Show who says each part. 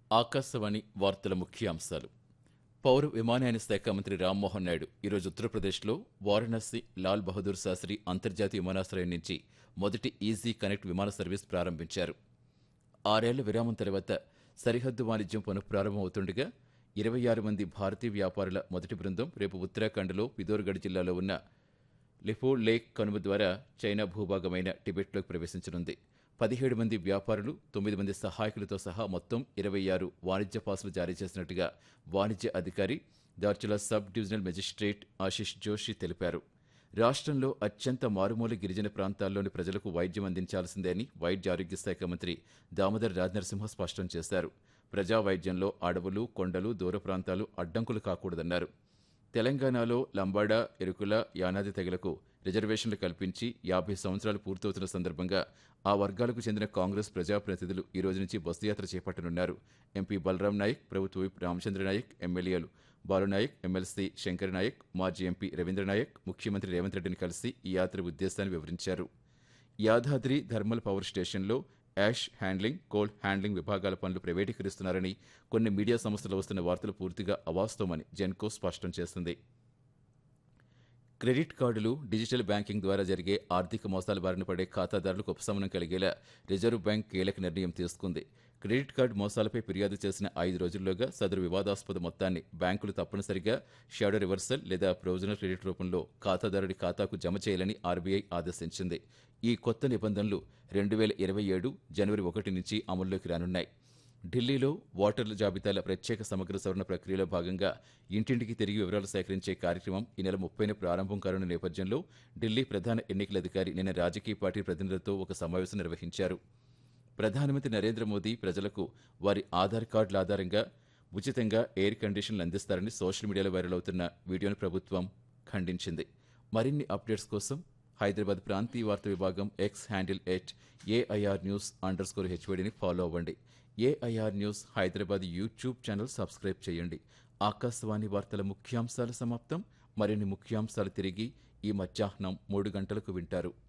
Speaker 1: ఆకాశవాణి వార్తల ముఖ్యాంశాలు పౌర విమానయాన శాఖ మంత్రి రామ్మోహన్ నాయుడు ఈరోజు ఉత్తరప్రదేశ్లో వారణాసి లాల్ బహదూర్ శాస్త్రి అంతర్జాతీయ విమానాశ్రయం నుంచి మొదటి ఈజీ కనెక్ట్ విమాన సర్వీస్ ప్రారంభించారు ఆరేళ్ల విరామం తర్వాత సరిహద్దు వాణిజ్యం పునఃప్రారంభం అవుతుండగా ఇరవై ఆరు మంది భారతీయ వ్యాపారుల మొదటి బృందం రేపు ఉత్తరాఖండ్లో పిథోర్గఢ్ జిల్లాలో ఉన్న లిఫో లేక్ కనుమ ద్వారా చైనా భూభాగమైన టిబెట్లోకి ప్రవేశించనుంది పదిహేడు మంది వ్యాపారులు తొమ్మిది మంది సహాయకులతో సహా మొత్తం ఇరవై ఆరు వాణిజ్య పాసులు జారీ చేసినట్టుగా వాణిజ్య అధికారి Dharchula sub divisional magistrate Ashish Joshi తెలిపారు రాష్ట్రంలో అత్యంత మారుమూల గిరిజన ప్రాంతాల్లోని ప్రజలకు వైద్యం అందించాల్సిందే అని వైద్య ఆరోగ్య శాఖ మంత్రి దామోదర్ రాజనరసింహ స్పష్టం చేశారు ప్రజా వైద్యంలో అడవులు కొండలు దూర ప్రాంతాలు అడ్డంకులు కాకూడదన్నారు తెలంగాణలో లంబాడ ఎరుకుల యానాది తెగలకు రిజర్వేషన్లు కల్పించి యాభై సంవత్సరాలు పూర్తవుతున్న సందర్భంగా ఆ వర్గాలకు చెందిన కాంగ్రెస్ ప్రజాప్రతినిధులు ఈ రోజు నుంచి బస్సు యాత్ర చేపట్టనున్నారు ఎంపీ బలరాం నాయక్ ప్రభుత్వ విప్ రామచంద్ర నాయక్ ఎమ్మెల్యేలు బాలునాయక్ ఎమ్మెల్సీ శంకర్ నాయక్ మాజీ ఎంపీ రవీంద్ర నాయక్ ముఖ్యమంత్రి రేవంత్ రెడ్డిని కలిసి ఈ యాత్ర ఉద్దేశాన్ని వివరించారు యాదాద్రి థర్మల్ పవర్ స్టేషన్లో యాష్ హ్యాండ్లింగ్ కోల్డ్ హ్యాండ్లింగ్ విభాగాల పనులు ప్రైవేటీకరిస్తున్నారని కొన్ని మీడియా సంస్థలు వస్తున్న వార్తలు పూర్తిగా అవాస్తవమని జెన్కో స్పష్టం చేసింది క్రెడిట్ కార్డులు డిజిటల్ బ్యాంకింగ్ ద్వారా జరిగే ఆర్థిక మోసాల బారిన పడే ఖాతాదారులకు ఉపశమనం కలిగేలా రిజర్వ్ బ్యాంక్ కీలక నిర్ణయం తీసుకుంది క్రెడిట్ కార్డు మోసాలపై ఫిర్యాదు చేసిన ఐదు రోజుల్లోగా సదరు వివాదాస్పద మొత్తాన్ని బ్యాంకులు తప్పనిసరిగా షాడో రివర్సల్ లేదా ప్రొవిజనల్ క్రెడిట్ రూపంలో ఖాతాదారుడి ఖాతాకు జమ చేయాలని ఆర్బీఐ ఆదేశించింది ఈ కొత్త నిబంధనలు రెండు వేల ఇరవై ఏడు జనవరి ఒకటి నుంచి అమల్లోకి రానున్నాయి ఢిల్లీలో ఓటర్ల జాబితాల ప్రత్యేక సమగ్ర సవరణ ప్రక్రియలో భాగంగా ఇంటింటికి తిరిగి వివరాలు సేకరించే కార్యక్రమం ఈ నెల ముప్పైన ప్రారంభం కానున్న నేపథ్యంలో ఢిల్లీ ప్రధాన ఎన్నికల అధికారి నిన్న రాజకీయ పార్టీ ప్రతినిధులతో ఒక సమావేశం నిర్వహించారు ప్రధానమంత్రి నరేంద్ర మోదీ ప్రజలకు వారి ఆధార్ కార్డుల ఆధారంగా ఉచితంగా ఎయిర్ కండిషన్లు అందిస్తారని సోషల్ మీడియాలో వైరల్ అవుతున్న వీడియోను ప్రభుత్వం ఖండించింది మరిన్ని అప్డేట్స్ కోసం హైదరాబాద్ ప్రాంతీయ వార్తా విభాగం X handle at AIR news under score హెచ్వడిని ఫాలో అవ్వండి AIR news Hyderabad YouTube channel subscribe చేయండి ఆకాశవాణి వార్తల ముఖ్యాంశాలు సమాప్తం మరిన్ని ముఖ్యాంశాలు తిరిగి ఈ మధ్యాహ్నం మూడు గంటలకు వింటారు